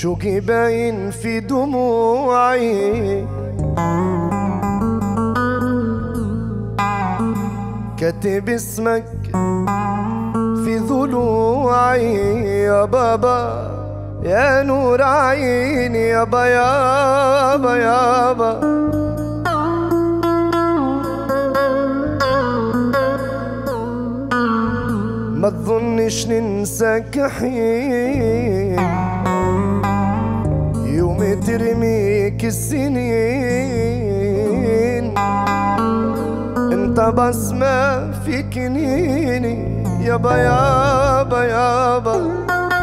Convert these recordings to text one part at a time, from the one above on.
شوقي باين في دموعي كاتب اسمك في ضلوعي يا بابا يا نور عيني يابا يابا يابا ما تظنش ننساك حين يوم ترميك السنين انت بسمة في كنيني يابا يابا يابا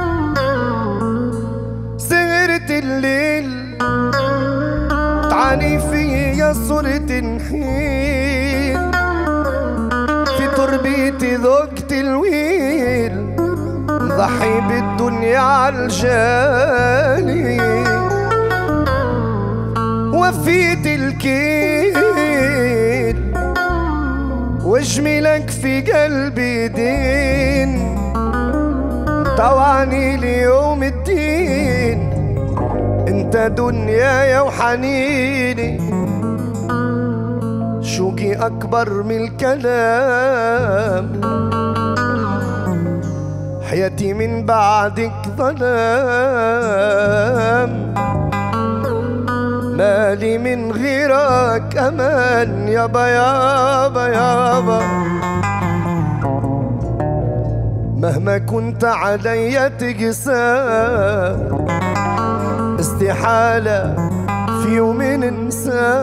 سهرة الليل تعاني فيا صرت نحيل في تربيتي ذقت الويل ضحي بالدنيا عالجالي وفيت الكيل واجملك في قلبي دين طوعني ليوم الدين انت دنيايا وحنيني شوقي اكبر من الكلام حياتي من بعدك ظلام مالي من غيرك امان يابا يابا يابا مهما كنت علي تقسى استحالة في يوم ننسى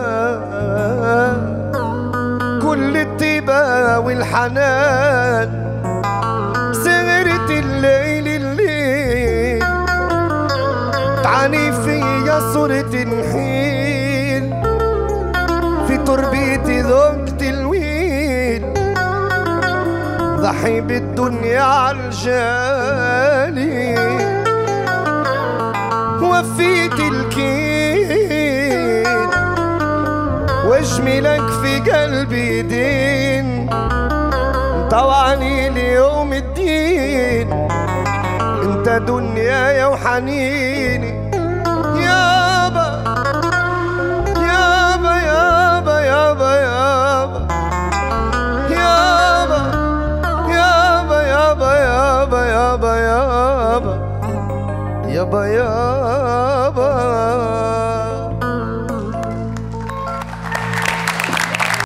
كل الطيبة والحنان سهرة الليل الليل تعاني فيا صرت نحيل في تربيتي ذقت الويل ضحي بالدنيا عالجالي وفيت الكيل واجملك في قلبي دين طوعني ليوم الدين انت دنيايا وحنيني